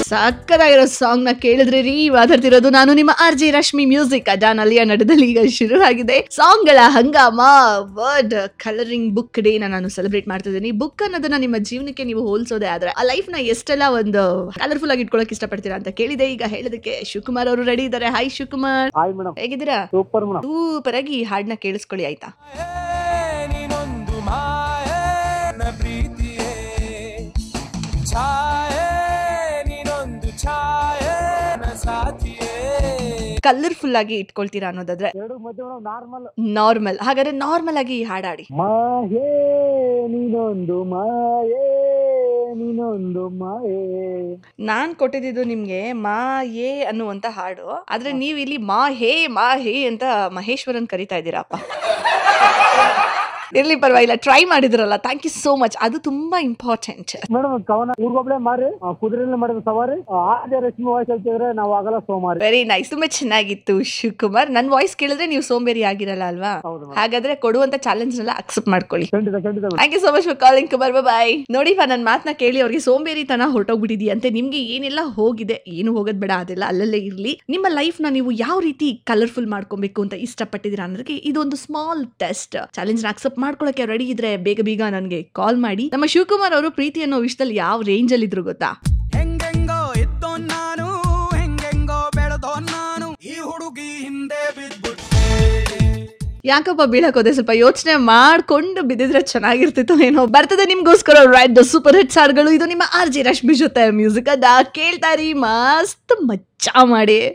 ಸಕ್ಕದಾಗಿರೋ song ನ ಕೇಳಿದ್ರೆ ರೀ ಮಾತಾಡ್ತಿರೋದು ನಾನು ನಿಮ್ಮ ಆರ್ ಜಿ ರಶ್ಮಿ ಮ್ಯೂಸಿಕ್ ಅಜಾನ್ ಅಲಿಯ ನಡದಲ್ಲಿ ಈಗ ಶುರು ಆಗಿದೆ ಸಾಂಗ್ ಗಳ Hungama world colouring book day ನಾನು ಸೆಲೆಬ್ರೇಟ್ ಮಾಡ್ತಿದ್ದೀನಿ ಬುಕ್ ಅನ್ನೋದನ್ನ ನಿಮ್ಮ ಜೀವನಕ್ಕೆ ನೀವು ಹೋಲಿಸೋದೇ ಆದ್ರೆ ಆ ಲೈಫ್ ನ ಎಷ್ಟೆಲ್ಲ ಒಂದು ಕಲರ್ಫುಲ್ ಆಗಿ ಇಟ್ಕೊಳಕ್ ಇಷ್ಟಪಡ್ತೀರಾ ಅಂತ ಕೇಳಿದೆ ಈಗ ಹೇಳೋದಕ್ಕೆ ಶಿವಕುಮಾರ್ ಅವರು ರೆಡಿ ಇದ್ದಾರೆ ಹಾಯ್ ಶಿವಕುಮಾರ್ ಹಾಯ್ ಮೇಡಮ್ ಹೇಗಿದ್ದೀರಾ ಸೂಪರ್ ಮೇಡಮ್ ಸೂಪರ್ ಆಗಿ ಈ ಹಾಡ್ನ ಕೇಳಿಸ್ಕೊಳ್ಳಿ ಆಯ್ತಾ ನೀನೊಂದು ಮಾಯೆ ನನ್ನ ಪ್ರೀತಿಯೇ ಛಾಯೆ ನೀನೊಂದು ಛಾಯೆ ನನ್ನ ಸಾಥಿಯೇ ಕಲರ್ಫುಲ್ ಆಗಿ ಇಟ್ಕೊಳ್ತೀರಾ ಅನ್ನೋದಾದ್ರೆ ಎರಡು ಮಧ್ಯೆ ಮೇಡಮ್ ನಾರ್ಮಲ್ ನಾರ್ಮಲ್ ಹಾಗಾದ್ರೆ ನಾರ್ಮಲ್ ಆಗಿ ಈ ಹಾಡಾಡಿ ಮಾಯೇ ನೀನೊಂದು ಮಾಯೇ ನೀನೊಂದು ಮಾಯೇ ನಾನ್ ಕೊಟ್ಟಿದ್ದು ನಿಮ್ಗೆ ಮಾ ಯೇ ಅನ್ನುವಂತ ಹಾಡು ಆದ್ರೆ ನೀವ್ ಇಲ್ಲಿ ಮಾ ಹೇ ಮಾ ಹೇ ಅಂತ ಮಹೇಶ್ವರನ್ ಕರಿತಾ ಇದ್ದೀರಪ್ಪ ಇರ್ಲಿ ಪರವಾಗಿಲ್ಲ ಟ್ರೈ ಮಾಡಿದ್ರಲ್ಲ ಥ್ಯಾಂಕ್ ಯು ಸೋ ಮಚ್ ಅದು ತುಂಬಾ ಇಂಪಾರ್ಟೆಂಟ್ ಮೇಡಮ್ ಕವನ ಊರ್ಗೊಬ್ಳೆ ಮಾರಿ ಆ, ಕುದುರೆಯಲ್ಲಿ ಮಾಡಿದ ಸವಾರಿ ಆ, ಆದ್ಯ ರಶ್ಮಿ ವಾಯ್ಸ್ ಹೇಳ್ತಿದ್ರೆ ನಾವು ಆಗಲ್ಲ ಸೋಮಾರಿ ವೆರಿ ನೈಸ್ ತುಂಬಾ ಚೆನ್ನಾಗಿತ್ತು ಶಿವಕುಮಾರ್ ನನ್ ವಾಯ್ಸ್ ಕೇಳಿದ್ರೆ ನೀವು ಸೋಂಬೇರಿ ಆಗಿರಲ್ಲ ಅಲ್ವಾ ಹೌದು ಮೇಡಮ್ ಹಾಗಾದ್ರೆ ಕೊಡುವಂತ ಚಾಲೆಂಜ್ ನೆಲ್ಲ ಅಕ್ಸೆಪ್ಟ್ ಮಾಡ್ಕೊಳ್ಳಿ ಖಂಡಿತ ಖಂಡಿತ madam thank you so much for calling Kumar bye ನೋಡಿಪ್ಪ ನನ್ನ ಮಾತನ್ನ ಕೇಳಿ ಅವ್ರಿಗೆ ಸೋಂಬೇರಿತನ ಹೊರಟೋಗ್ಬಿಟ್ಟಿದೆಯಂತೆ ನಿಮ್ಗೆ ಏನೆಲ್ಲ ಹೋಗಿದೆ ಏನು ಹೋಗೋದ್ ಬೇಡ ಅದೆಲ್ಲ ಅಲ್ಲಲ್ಲೇ ಇರಲಿ ನಿಮ್ಮ ಲೈಫ್ ನ ನೀವು ಯಾವ ರೀತಿ ಕಲರ್ಫುಲ್ ಮಾಡ್ಕೊಬೇಕು ಅಂತ ಇಷ್ಟಪಟ್ಟಿದ್ದೀರಾ ಅನ್ನೋದಕ್ಕೆ ಇದೊಂದು ಸ್ಮಾಲ್ ಟೆಸ್ಟ್ ಚಾಲೆಂಜ್ ನ ಅಕ್ಸೆಪ್ಟ್ ಮಾಡ್ಕೊಳಕ್ಕೆ ರೆಡಿ ಇದ್ರೆ ಬೇಗ ಬೇಗ ನನಗೆ ಕಾಲ್ ಮಾಡಿ ನಮ್ಮ ಶಿವಕುಮಾರ್ ಅವರು ಪ್ರೀತಿ ಅನ್ನೋ ವಿಷಯದಲ್ಲಿ ಯಾವ ರೇಂಜ್ ಅಲ್ಲಿ ಇದ್ರು ಗೊತ್ತಾ ಹೆಂಗೆಂಗೋ ಇದ್ದೋ ನಾನು ಹೆಂಗೆಂಗೋ ಬೆಳೆದೋ ನಾನು ಈ ಹುಡುಗಿ ಹಿಂದೆ ಬಿದ್ಬಿಟ್ಟೆ ಯಾಕಪ್ಪ ಬೀಳಕ್ ಹೋದೆ ಸ್ವಲ್ಪ ಯೋಚನೆ ಮಾಡ್ಕೊಂಡು ಬಿದ್ದಿದ್ರೆ ಚೆನ್ನಾಗಿರ್ತಿತ್ತು ಏನೋ ಬರ್ತದೆ ನಿಮ್ಗೋಸ್ಕರ ರೈಟ್ ಸೂಪರ್ ಹಿಟ್ಸ್ ಹಾಡುಗಳು ಇದು ನಿಮ್ಮ ಆರ್ ಜಿ ರಶ್ಮಿ ಜೊತೆ ಮ್ಯೂಸಿಕ್ ಅದ ಕೇಳ್ತಾರಿ ಮಸ್ತ್ ಮಚ್ಚಾ ಮಾಡಿ